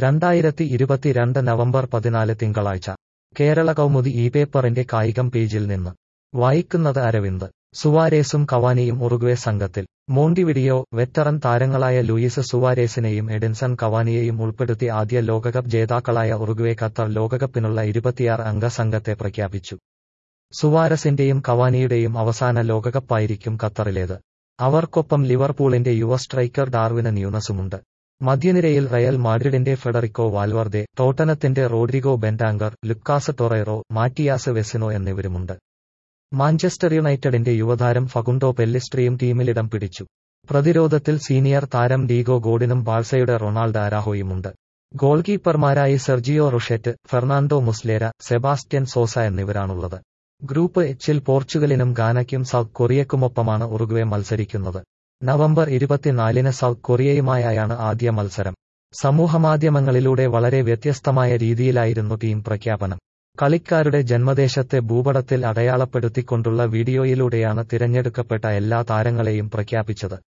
രണ്ടായിരത്തി ഇരുപത്തിരണ്ട് നവംബർ പതിനാല് തിങ്കളാഴ്ച കേരള കൗമുദി ഈ പേപ്പറിന്റെ കായികം പേജിൽ നിന്ന് വായിക്കുന്നത് അരവിന്ദ് സുവാരേസും കവാനിയും ഉറുഗ്വേ സംഘത്തിൽ മോണ്ടിവിഡിയോ വെറ്ററൻ താരങ്ങളായ ലൂയിസ് സുവാരേസിനെയും എഡിൻസൺ കവാനിയെയും ഉൾപ്പെടുത്തി ആദ്യ ലോകകപ്പ് ജേതാക്കളായ ഉറുഗ്വേ ഖത്തർ ലോകകപ്പിനുള്ള ഇരുപത്തിയാറ് അംഗ സംഘത്തെ പ്രഖ്യാപിച്ചു സുവാരസിന്റെയും കവാനിയുടെയും അവസാന ലോകകപ്പായിരിക്കും ഖത്തറിലേത് അവർക്കൊപ്പം ലിവർപൂളിന്റെ യുവ സ്ട്രൈക്കർ ഡാർവിന് ന്യൂനസുമുണ്ട് മധ്യനിരയിൽ റയൽ മാഡ്രിഡിന്റെ ഫെഡറിക്കോ വാൽവർദെ ടോട്ടനത്തിന്റെ Rodrigo Bentancur Lucas Torreira Matias Vecino എന്നിവരുമുണ്ട് മാഞ്ചസ്റ്റർ യുണൈറ്റഡിന്റെ യുവതാരം ഫകുണ്ടോ പെല്ലിസ്ട്രിയും ടീമിലിടം പിടിച്ചു പ്രതിരോധത്തിൽ സീനിയർ താരം ഡീഗോ ഗോഡിനും ബാഴ്സയുടെ റൊണാൾഡോ അരാഹോയുമുണ്ട് ഗോൾ കീപ്പർമാരായി Sergio Rochet Fernando Muslera Sebastian Sosa എന്നിവരാണുള്ളത് ഗ്രൂപ്പ് എച്ചിൽ പോർച്ചുഗലിനും ഗാനയ്ക്കും സൗത്ത് കൊറിയക്കുമൊപ്പമാണ് ഉറുഗ്വേ മത്സരിക്കുന്നത് നവംബർ ഇരുപത്തിനാലിന് സൗത്ത് കൊറിയയുമായാണ് ആദ്യ മത്സരം സമൂഹമാധ്യമങ്ങളിലൂടെ വളരെ വ്യത്യസ്തമായ രീതിയിലായിരുന്നു ടീം പ്രഖ്യാപനം കളിക്കാരുടെ ജന്മദേശത്തെ ഭൂപടത്തിൽ അടയാളപ്പെടുത്തിക്കൊണ്ടുള്ള വീഡിയോയിലൂടെയാണ് തിരഞ്ഞെടുക്കപ്പെട്ട എല്ലാ താരങ്ങളെയും പ്രഖ്യാപിച്ചത്